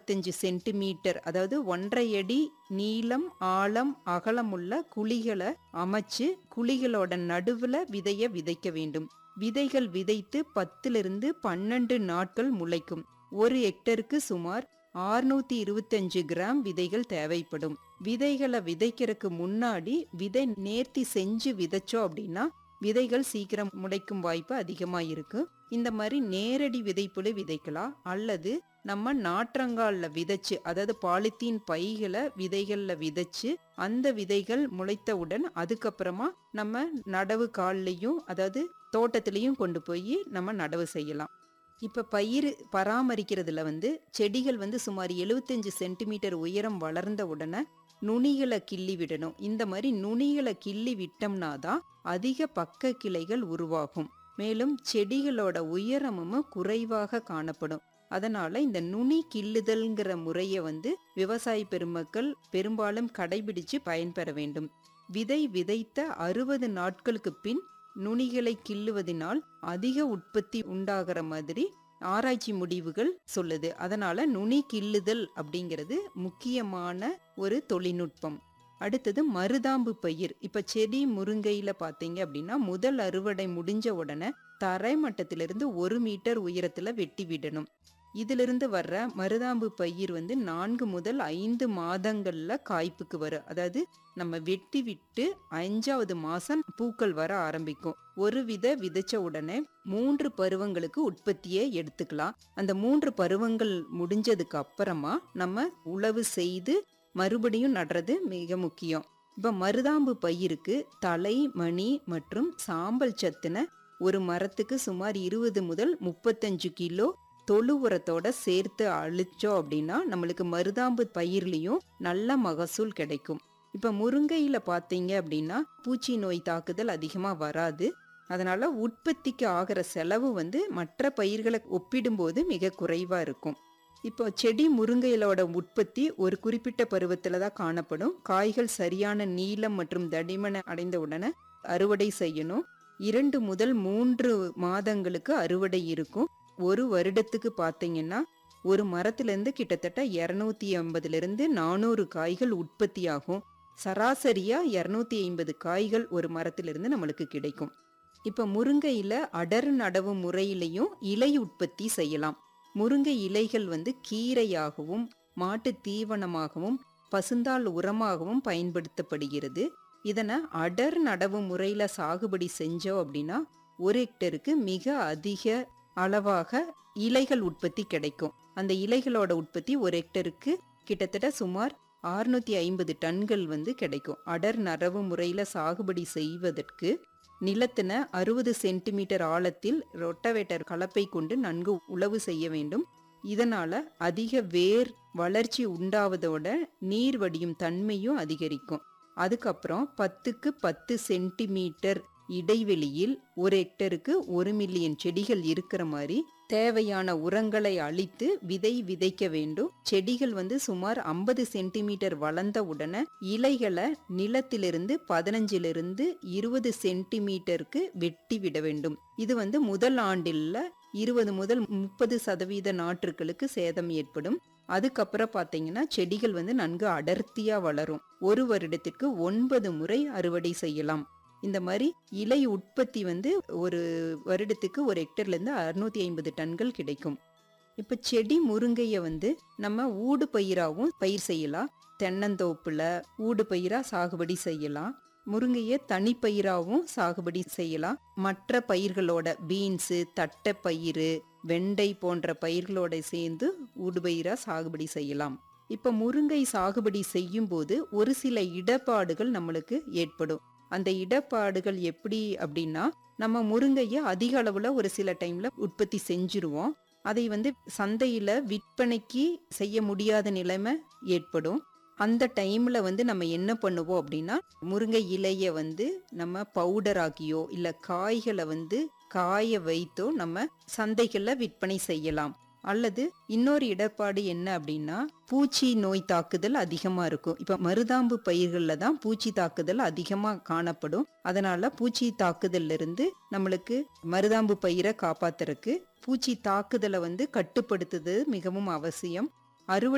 இருபத்தஞ்சு சென்டிமீட்டர் அதாவது ஒன்றரை அடி நீளம் ஆழம் அகலமுள்ள குழிகளை அமைச்சு குழிகளோட நடுவுல விதைய விதைக்க வேண்டும் விதைகள் விதைத்து பத்திலிருந்து பன்னெண்டு நாட்கள் முளைக்கும் ஒரு ஹெக்டருக்கு சுமார் ஆறுநூத்தி இருபத்தஞ்சு கிராம் விதைகள் தேவைப்படும் விதைகளை விதைக்கிறதுக்கு முன்னாடி விதை நேர்த்தி செஞ்சு விதைச்சோம் அப்படின்னா விதைகள் சீக்கிரம் முளைக்கும் வாய்ப்பு அதிகமா இருக்கு இந்த மாதிரி நேரடி விதைப்புல விதைக்கலாம் அல்லது நம்ம நாற்றங்கால்ல விதைச்சு அதாவது பாலித்தீன் பைகளை விதைகள்ல விதைச்சு அந்த விதைகள் முளைத்தவுடன் அதுக்கப்புறமா நம்ம நடவு கால்லையும் அதாவது தோட்டத்திலையும் கொண்டு போய் நம்ம நடவு செய்யலாம் இப்ப பயிர் பராமரிக்கிறதுல வந்து செடிகள் வந்து சுமார் 75 சென்டிமீட்டர் உயரம் வளர்ந்த உடனே நுனிகளை கிள்ளி விடணும் இந்த மாதிரி நுனிகளை கிள்ளி விட்டோம்னா தான் அதிக பக்க கிளைகள் உருவாகும் மேலும் செடிகளோட உயரமும் குறைவாக காணப்படும் அதனால இந்த நுனி கிள்ளுதல்ங்கிற முறையை வந்து விவசாய பெருமக்கள் பெரும்பாலும் கடைபிடிச்சு பயன்பெற வேண்டும் விதை விதைத்த அறுபது நாட்களுக்கு பின் நுனிகளை கிள்ளுவதினால் அதிக உற்பத்தி உண்டாகிற மாதிரி ஆராய்ச்சி முடிவுகள் சொல்லுது அதனால நுனி கிள்ளுதல் அப்படிங்கிறது முக்கியமான ஒரு தொழில்நுட்பம் அடுத்தது மருதாம்பு பயிர் இப்ப செடி முருங்கையில பாத்தீங்க அப்படின்னா முதல் அறுவடை முடிஞ்ச உடனே தரை மட்டத்திலிருந்து ஒரு மீட்டர் உயரத்துல வெட்டி விடணும் இதிலிருந்து வர்ற மருதாம்பு பயிர் வந்து நான்கு முதல் ஐந்து மாதங்கள்ல காய்ப்புக்கு வரும் அதாவது நம்ம வெட்டி விட்டு அஞ்சாவது மாசம் பூக்கள் வர ஆரம்பிக்கும் ஒரு வித விதைச்ச உடனே மூன்று பருவங்களுக்கு உற்பத்தியை எடுத்துக்கலாம் அந்த மூன்று பருவங்கள் முடிஞ்சதுக்கு அப்புறமா நம்ம உழவு செய்து மறுபடியும் நடுறது மிக முக்கியம் இப்ப மருதாம்பு பயிருக்கு தலை மணி மற்றும் சாம்பல் சத்துன ஒரு மரத்துக்கு சுமார் இருபது முதல் முப்பத்தஞ்சு கிலோ தொழு உரத்தோட சேர்த்து அழிச்சோம் அப்படின்னா நம்மளுக்கு மருதாம்பு பயிர்லயும் நல்ல மகசூல் கிடைக்கும் இப்ப முருங்கையில பாத்தீங்க அப்படின்னா பூச்சி நோய் தாக்குதல் அதிகமா வராது அதனால உற்பத்திக்கு ஆகிற செலவு வந்து மற்ற பயிர்களை ஒப்பிடும்போது மிக குறைவா இருக்கும் இப்போ செடி முருங்கைகளோட உற்பத்தி ஒரு குறிப்பிட்ட பருவத்துல தான் காணப்படும் காய்கள் சரியான நீளம் மற்றும் தடிமனை அடைந்த உடனே அறுவடை செய்யணும் இரண்டு முதல் மூன்று மாதங்களுக்கு அறுவடை இருக்கும் ஒரு வருடத்துக்கு பார்த்தீங்கன்னா ஒரு மரத்திலிருந்து கிட்டத்தட்ட இரநூத்தி ஐம்பதுல இருந்து நானூறு காய்கள் உற்பத்தி ஆகும் சராசரியா இரநூத்தி ஐம்பது காய்கள் ஒரு மரத்திலிருந்து நம்மளுக்கு கிடைக்கும் இப்ப முருங்கையில அடர் நடவு முறையிலையும் இலை உற்பத்தி செய்யலாம் முருங்கை இலைகள் வந்து கீரையாகவும் மாட்டு தீவனமாகவும் பசுந்தாள் உரமாகவும் பயன்படுத்தப்படுகிறது இதனை அடர் நடவு முறையில சாகுபடி செஞ்சோம் அப்படின்னா ஒரு ஹெக்டருக்கு மிக அதிக அளவாக இலைகள் உற்பத்தி கிடைக்கும் அந்த இலைகளோட உற்பத்தி ஒரு ஹெக்டருக்கு கிட்டத்தட்ட சுமார் 650 ஐம்பது டன்கள் வந்து கிடைக்கும் அடர் நரவு முறையில சாகுபடி செய்வதற்கு நிலத்தின அறுபது சென்டிமீட்டர் ஆழத்தில் ரொட்டவேட்டர் கலப்பை கொண்டு நன்கு உழவு செய்ய வேண்டும் இதனால அதிக வேர் வளர்ச்சி உண்டாவதோட நீர் வடியும் தன்மையும் அதிகரிக்கும் அதுக்கப்புறம் பத்துக்கு பத்து சென்டிமீட்டர் இடைவெளியில் ஒரு ஹெக்டருக்கு ஒரு மில்லியன் செடிகள் இருக்கிற மாதிரி தேவையான உரங்களை அளித்து விதை விதைக்க வேண்டும் செடிகள் வந்து சுமார் ஐம்பது சென்டிமீட்டர் வளர்ந்த உடனே இலைகளை நிலத்திலிருந்து பதினஞ்சிலிருந்து இருபது சென்டிமீட்டருக்கு வெட்டி விட வேண்டும் இது வந்து முதல் ஆண்டில் இருபது முதல் முப்பது சதவீத நாற்றுகளுக்கு சேதம் ஏற்படும் அதுக்கப்புறம் பார்த்தீங்கன்னா செடிகள் வந்து நன்கு அடர்த்தியா வளரும் ஒரு வருடத்திற்கு ஒன்பது முறை அறுவடை செய்யலாம் இந்த மாதிரி இலை உற்பத்தி வந்து ஒரு வருடத்துக்கு ஒரு ஹெக்டர்ல இருந்து அறுநூத்தி ஐம்பது டன்கள் கிடைக்கும் இப்ப செடி முருங்கைய வந்து நம்ம ஊடு பயிராகவும் பயிர் செய்யலாம் தென்னந்தோப்புல ஊடு பயிரா சாகுபடி செய்யலாம் முருங்கைய தனிப்பயிராகவும் சாகுபடி செய்யலாம் மற்ற பயிர்களோட பீன்ஸு தட்டைப்பயிறு வெண்டை போன்ற பயிர்களோட சேர்ந்து ஊடுபயிரா சாகுபடி செய்யலாம் இப்ப முருங்கை சாகுபடி செய்யும் போது ஒரு சில இடர்பாடுகள் நம்மளுக்கு ஏற்படும் அந்த இடர்பாடுகள் எப்படி அப்படின்னா நம்ம முருங்கைய அதிக அளவுல ஒரு சில டைம்ல உற்பத்தி செஞ்சிருவோம் அதை வந்து சந்தையில விற்பனைக்கு செய்ய முடியாத நிலைமை ஏற்படும் அந்த டைம்ல வந்து நம்ம என்ன பண்ணுவோம் அப்படின்னா முருங்கை இலைய வந்து நம்ம பவுடர் ஆக்கியோ இல்ல காய்களை வந்து காய வைத்தோ நம்ம சந்தைகள்ல விற்பனை செய்யலாம் அல்லது இன்னொரு இடர்பாடு என்ன அப்படின்னா பூச்சி நோய் தாக்குதல் அதிகமா இருக்கும் இப்ப மருதாம்பு பயிர்கள்ல தான் பூச்சி தாக்குதல் அதிகமா காணப்படும் அதனால பூச்சி தாக்குதல்ல இருந்து நம்மளுக்கு மருதாம்பு பயிரை காப்பாத்துறதுக்கு பூச்சி தாக்குதலை வந்து கட்டுப்படுத்துறது மிகவும் அவசியம் அறுவடை